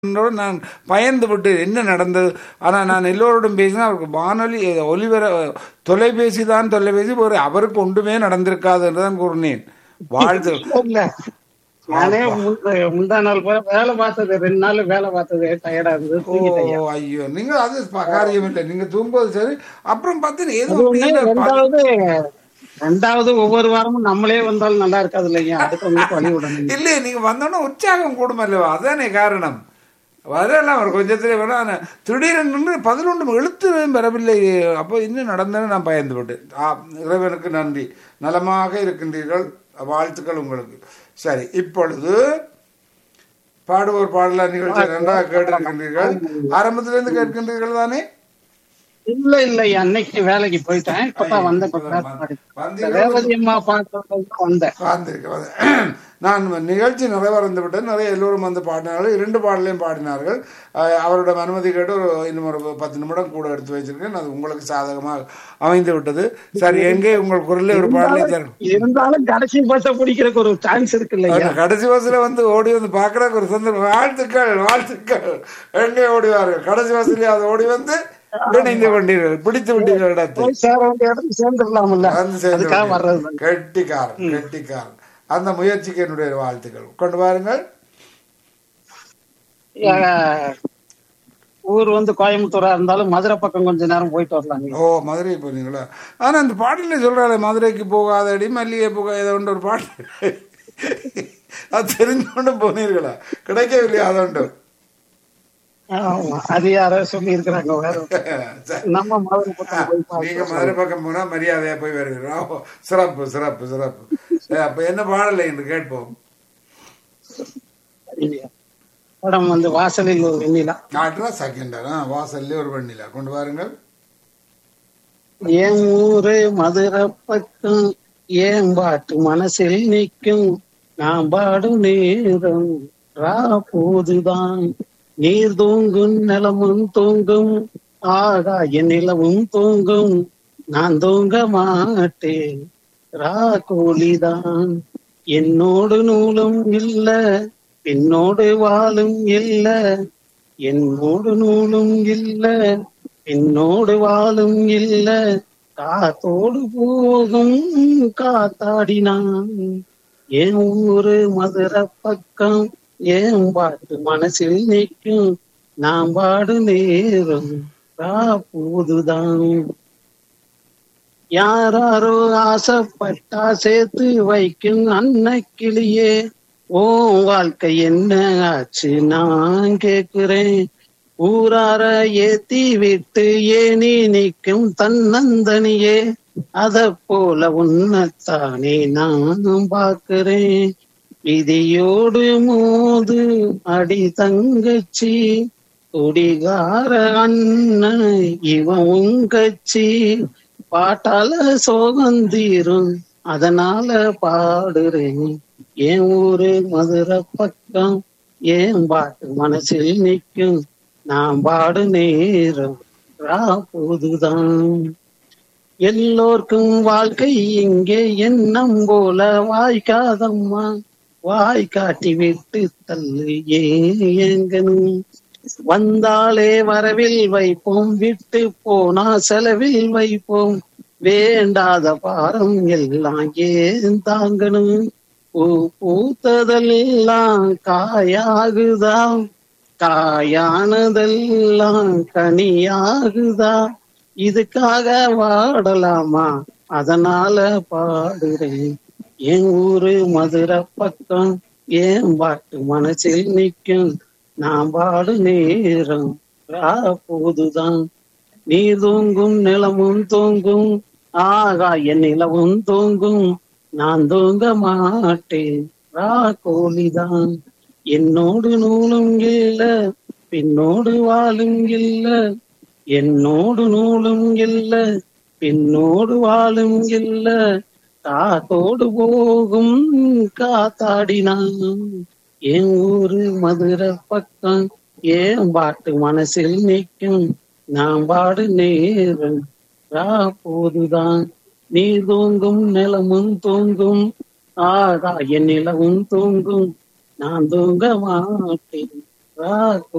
என்னோட நான் பயந்து விட்டு என்ன நடந்தது ஆனால் நான் எல்லோரோடும் பேசினா அவருக்கு வானொலி ஒலிவர தொலைபேசி தான் தொலைபேசி ஒரு அவருக்கு ஒன்றுமே நடந்திருக்காது என்று தான் கூறினேன் வாழ்த்து இல்ல நானே முந்த- முந்தா நாள் போல வேலை பார்த்தது ரெண்டு நாள் வேலை பார்த்தது டயர்டா இருந்தது ஓ தூங்கிட்டேன் ஐயோ நீங்க அது ப- காரியம் இல்லை நீங்க தூங்குவது சரி அப்புறம் பார்த்தீங்கன்னா ஏதோ அது ஒண்ணு, அப்படியே ப- ரெண்டாவது ரெண்டாவது ஒவ்வொரு வாரமும் நம்மளே வந்தாலும் நல்லா இருக்காது இல்லையா அதுக்கு உங்களுக்கு வழி விடணும் இல்லையே நீங்க வந்தோடனே உற்சாகம் கூடும் அல்லவா அதானே காரணம் வரலாம் ஒரு கொஞ்சத்துல வேணா ஆனா திடீரென்று பதினொன்று எழுத்து வரவில்லை அப்போ இன்னும் நடந்தேன்னு நான் பயந்து விட்டேன் ஆ, இறைவனுக்கு நன்றி நலமாக இருக்கின்றீர்கள் வாழ்த்துக்கள் உங்களுக்கு சரி இப்பொழுது பாடுவோர் பாடலாம் நிகழ்ச்சி நன்றாக கேட்டிருக்கின்றீர்கள் ஆரம்பத்திலிருந்து கேட்கின்றீர்கள் தானே இல்ல இல்ல அன்னைக்கு வேலைக்கு போயிட்டேன் இப்பதான் வந்தேன் கொஞ்ச நேரம் முன்னாடி. வந்தீங்க ரேவதி அம்மா பார்க்கறதுக்கு வந்தேன் வந்திருக்க வந்து- நான் நிகழ்ச்சி நிறைவடைந்து விட்டேன் நிறைய எல்லோரும் வந்து பாடினார்கள் இரண்டு பாடலையும் பாடினார்கள் அஹ் அவரோட அனுமதி கேட்டு ஒரு இன்னும் ஒரு பத்து நிமிடம் கூட எடுத்து வச்சிருக்கேன் அது உங்களுக்கு சாதகமாக அமைந்து விட்டது சரி எங்கே உங்கள் குரலில் ஒரு பாடலை தரும் இருந்தாலும் கடைசி பஸ்ஸ பிடிக்கிறதுக்கு ஒரு சான்ஸ் இருக்கு இல்லையா கடைசி பஸ்ல வந்து ஓடி வந்து பார்க்கறதுக்கு ஒரு சந்தர்ப்பம் வாழ்த்துக்கள் வாழ்த்துக்கள் எங்கே ஓடிவார்கள் கடைசி பஸ்ல அது ஓடி வந்து இணைந்து கொண்டீர்கள் பிடித்து விட்டீர்கள் இடத்தை போய் சேர வேண்டிய இடத்துக்கு சேர்ந்துடலாம்ல வந்து சேர்ந்து அதுக்காக விட்டீர்கள். வர்றது கெட்டிக்காரன் கெட்டிக்காரன் அந்த முயற்சிக்கு என்னுடைய வாழ்த்துக்கள் கொண்டு வாருங்கள் அஹ், ஊர் வந்து கோயம்புத்தூரா இருந்தாலும் மதுரை பக்கம் கொஞ்ச நேரம் போயிட்டு வரலாங்க ஓ மதுரை போனீங்களா ஆனா அந்த பாட்டில சொல்றாரு மதுரைக்கு போகாதடி மல்லிகை போகாத ஒன்று ஒரு பாட்டு அது தெரிஞ்சோண்டு போனீர்களா கிடைக்கவில்லையா அதோண்டு ஆமா அது யாரோ சொல்லி இருக்கிறாங்க வேற சரி. நம்ம மதுரை பக்கம் போய் பார்ப்போம். நீங்க மதுரை பக்கம் போனா மரியாதையா போய் வருகிறோம் ஓ, சிறப்பு சிறப்பு சிறப்பு சரி, அப்ப என்ன பாடலை என்று கேட்போம் இல்லையா? படம் வந்து வாசலில் ஒரு வெண்ணிலா நாட்டுனா செகண்டா வாசல்ல ஒரு வண்டியில கொண்டு வாருங்கள் என் ஊரு மதுரை பக்கம் ஏன் பாட்டு மனசில் நிற்கும் நான் பாடும் நேரம் ரா போதுதான் நீர் தூங்கும் நிலமும் தூங்கும் ஆகாய நிலவும் தூங்கும் நான் தூங்க மாட்டேன் ரா கோழிதான் என்னோடு நூலும் இல்ல என்னோடு வாழும் இல்ல என்னோடு நூலும் இல்ல என்னோடு வாழும் இல்ல காத்தோடு போகும் காத்தாடினான் என் ஊரு மதுரை பக்கம் ஏன் பாட்டு மனசில் நிற்கும் நான் பாடு நேரம் ரா போதுதான் யாராரோ ஆசைப்பட்டா சேர்த்து வைக்கும் அன்னக்கிளியே ஓ வாழ்க்கை என்ன ஆச்சு நான் கேக்குறேன் ஊரார ஏத்தி விட்டு ஏனி நிற்கும் தன்னந்தனியே அத போல உன்னத்தானே நான் பார்க்கிறேன் விதியோடு மோது அடி தங்கச்சி குடிகார அண்ணன் இவன் உங்கச்சி பாட்டால சோகந்தீரும் அதனால பாடுறேன் என் ஊரு மதுரை பக்கம் ஏன் பாட்டு மனசில் நிற்கும் நான் பாடு நேரம் ரா போதுதான் எல்லோர்க்கும் வாழ்க்கை இங்கே எண்ணம் போல வாய்க்காதம்மா வாய் காட்டி விட்டு தள்ளு ஏங்கனும் வந்தாலே வரவில் வைப்போம் விட்டு போனா செலவில் வைப்போம் வேண்டாத பாரம் எல்லாம் ஏன் தாங்கணும் பூ பூத்ததெல்லாம் காயாகுதா காயானதெல்லாம் கனியாகுதா இதுக்காக வாடலாமா அதனால பாடுறேன் என் ஊரு மதுரை பக்கம் ஏன் பாட்டு மனசில் நிற்கும் நான் பாடு நேரம் ரா போதுதான் நீர் தூங்கும் நிலமும் தூங்கும் ஆகாய நிலவும் தூங்கும் நான் தூங்க மாட்டேன் ரா கோழிதான் என்னோடு நூலும் இல்ல பின்னோடு வாழும் இல்ல என்னோடு நூலும் இல்ல பின்னோடு வாழும் இல்ல காத்தோடு போகும் காத்தாடினான் என் ஊரு மதுரை பக்கம் ஏன் பாட்டு மனசில் நிற்கும் நான் பாடு நேரம் ரா போதுதான் நீ தூங்கும் நிலமும் தூங்கும் ஆகாய நிலவும் தூங்கும் நான் தூங்க மாட்டேன் ஆ,